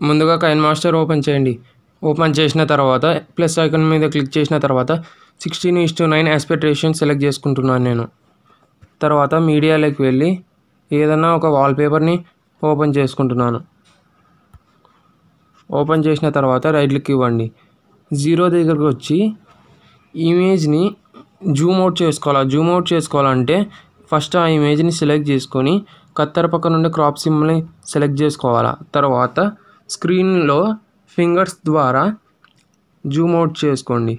ముందుగా Kine Master open చేయండి open చేసిన తర్వాత ప్లస్ ఐకాన్ మీద క్లిక్ చేసిన తర్వాత సిక్స్టీన్ ఈస్ టు నైన్ ఆస్పెక్టేషన్ సెలెక్ట్ చేసుకుంటున్నాను నేను తర్వాత మీడియాలోకి వెళ్ళి ఏదన్నా ఒక వాల్పేపర్ని ఓపెన్ చేసుకుంటున్నాను ఓపెన్ చేసిన తర్వాత రైట్ క్లిక్ ఇవ్వండి జీరో దగ్గరకు వచ్చి ఇమేజ్ని జూమ్ అవుట్ చేసుకోవాలి జూమ్ అవుట్ చేసుకోవాలంటే ఫస్ట్ ఆ ఇమేజ్ని సెలెక్ట్ చేసుకొని కత్తెర పక్క నుండి క్రాప్ సిమ్ని సెలెక్ట్ చేసుకోవాలా తర్వాత స్క్రీన్లో ఫింగర్స్ ద్వారా జూమ్ అవుట్ చేసుకోండి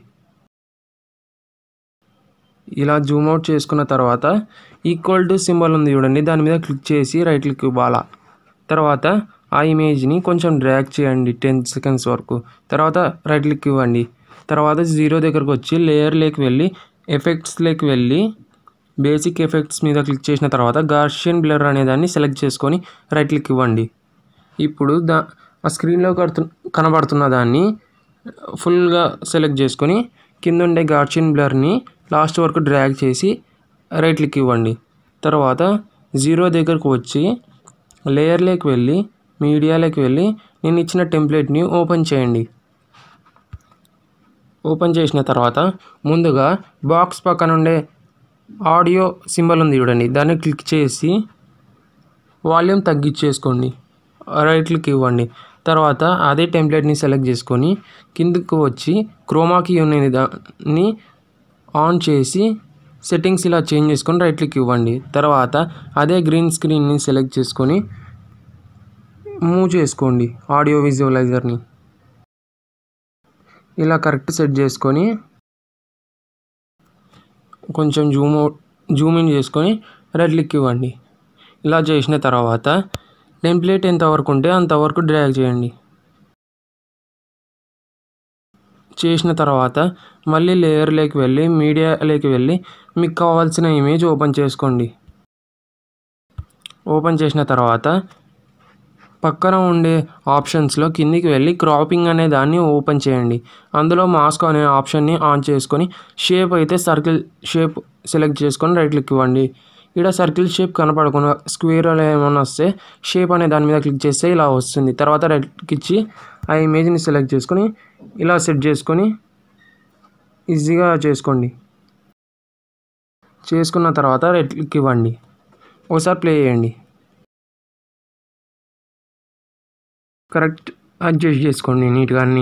ఇలా జూమ్ అవుట్ చేసుకున్న తర్వాత ఈక్వల్ టు సింబల్ ఉంది చూడండి దాని మీద క్లిక్ చేసి రైట్ క్లిక్ ఇవ్వాలా తర్వాత ఆ ఇమేజ్ని కొంచెం డ్రాగ్ చేయండి టెన్ సెకండ్స్ వరకు తర్వాత రైట్ క్లిక్ ఇవ్వండి తర్వాత జీరో దగ్గరకు వచ్చి లేయర్లోకి వెళ్ళి ఎఫెక్ట్స్లోకి వెళ్ళి బేసిక్ ఎఫెక్ట్స్ మీద క్లిక్ చేసిన తర్వాత గార్షియన్ బ్లర్ అనే దాన్ని సెలెక్ట్ చేసుకొని రైట్ క్లిక్ ఇవ్వండి ఇప్పుడు దా ఆ స్క్రీన్లో కడుతు కనబడుతున్న దాన్ని ఫుల్గా సెలెక్ట్ చేసుకొని కింద ఉండే గార్షియన్ బ్లర్ని లాస్ట్ వరకు డ్రాగ్ చేసి రైట్ క్లిక్ ఇవ్వండి తర్వాత జీరో దగ్గరకు వచ్చి లేయర్లోకి వెళ్ళి మీడియాలోకి వెళ్ళి నేను ఇచ్చిన టెంప్లెట్ని ఓపెన్ చేయండి ఓపెన్ చేసిన తర్వాత ముందుగా బాక్స్ పక్కన ఉండే ఆడియో సింబల్ ఉంది చూడండి దాన్ని క్లిక్ చేసి వాల్యూమ్ తగ్గించేసుకోండి రైట్ క్లిక్ ఇవ్వండి తర్వాత అదే టెంప్లెట్ని సెలెక్ట్ చేసుకొని కిందకు వచ్చి క్రోమాకి ఉన్నది దాన్ని ఆన్ చేసి సెట్టింగ్స్ ఇలా చేంజ్ చేసుకొని రైట్ క్లిక్ ఇవ్వండి తర్వాత అదే గ్రీన్ స్క్రీన్ని సెలెక్ట్ చేసుకొని మూవ్ చేసుకోండి ఆడియో విజువలైజర్ని ఇలా కరెక్ట్ సెట్ చేసుకొని కొంచెం జూమ్ అవుట్ జూమ్ ఇన్ చేసుకొని రైట్ క్లిక్ ఇవ్వండి ఇలా చేసిన తర్వాత టెంప్లెట్ ఎంతవరకు ఉంటే అంతవరకు డ్రాగ్ చేయండి చేసిన తర్వాత మళ్ళీ లేయర్లోకి వెళ్ళి మీడియాలోకి వెళ్ళి మీకు కావాల్సిన ఇమేజ్ ఓపెన్ చేసుకోండి ఓపెన్ చేసిన తర్వాత పక్కన ఉండే ఆప్షన్స్లో కిందికి వెళ్ళి క్రాపింగ్ అనే దాన్ని ఓపెన్ చేయండి అందులో మాస్క్ అనే ఆప్షన్ని ఆన్ చేసుకొని షేప్ అయితే సర్కిల్ షేప్ సెలెక్ట్ చేసుకొని రైట్ క్లిక్ ఇవ్వండి ఇక్కడ సర్కిల్ షేప్ కనపడకుండా స్క్వేర్ అలా ఏమైనా వస్తే షేప్ అనే దాని మీద క్లిక్ చేస్తే ఇలా వస్తుంది తర్వాత రైట్ క్లిక్ ఇచ్చి ఆ ఇమేజ్ని సెలెక్ట్ చేసుకొని ఇలా సెట్ చేసుకొని ఈజీగా చేసుకోండి చేసుకున్న తర్వాత రైట్ క్లిక్ ఇవ్వండి ఒకసారి ప్లే చేయండి కరెక్ట్ అడ్జస్ట్ చేసుకోండి నీట్గా అన్నీ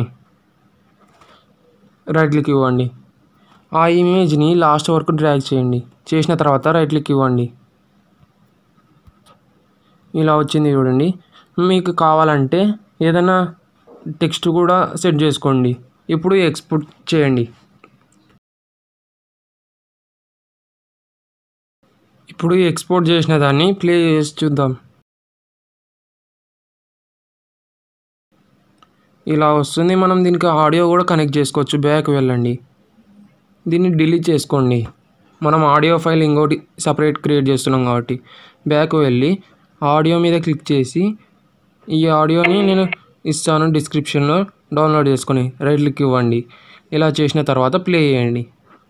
రైట్ క్లిక్ ఇవ్వండి ఆ ఇమేజ్ని లాస్ట్ వరకు డ్రాగ్ చేయండి చేసిన తర్వాత రైట్ క్లిక్ ఇవ్వండి ఇలా వచ్చింది చూడండి మీకు కావాలంటే ఏదైనా టెక్స్ట్ కూడా సెట్ చేసుకోండి ఇప్పుడు ఎక్స్పోర్ట్ చేయండి ఇప్పుడు ఎక్స్పోర్ట్ చేసిన దాన్ని ప్లే చేసి చూద్దాం ఇలా వస్తుంది మనం దీనికి ఆడియో కూడా కనెక్ట్ చేసుకోవచ్చు బ్యాక్ వెళ్ళండి దీన్ని డిలీట్ చేసుకోండి మనం ఆడియో ఫైల్ ఇంకోటి సపరేట్ క్రియేట్ చేస్తున్నాం కాబట్టి బ్యాక్ వెళ్ళి ఆడియో మీద క్లిక్ చేసి ఈ ఆడియోని నేను ఇస్తాను డిస్క్రిప్షన్లో డౌన్లోడ్ చేసుకొని రైట్ క్లిక్ ఇవ్వండి ఇలా చేసిన తర్వాత ప్లే చేయండి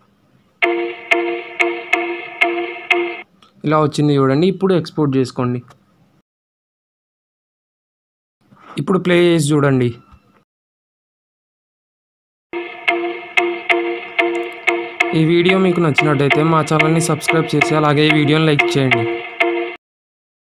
ఇలా వచ్చింది చూడండి ఇప్పుడు ఎక్స్పోర్ట్ చేసుకోండి ఇప్పుడు ప్లే చేసి చూడండి ఈ వీడియో మీకు నచ్చినట్టయితే మా ఛానల్ని సబ్స్క్రైబ్ చేసి అలాగే ఈ వీడియోని లైక్ చేయండి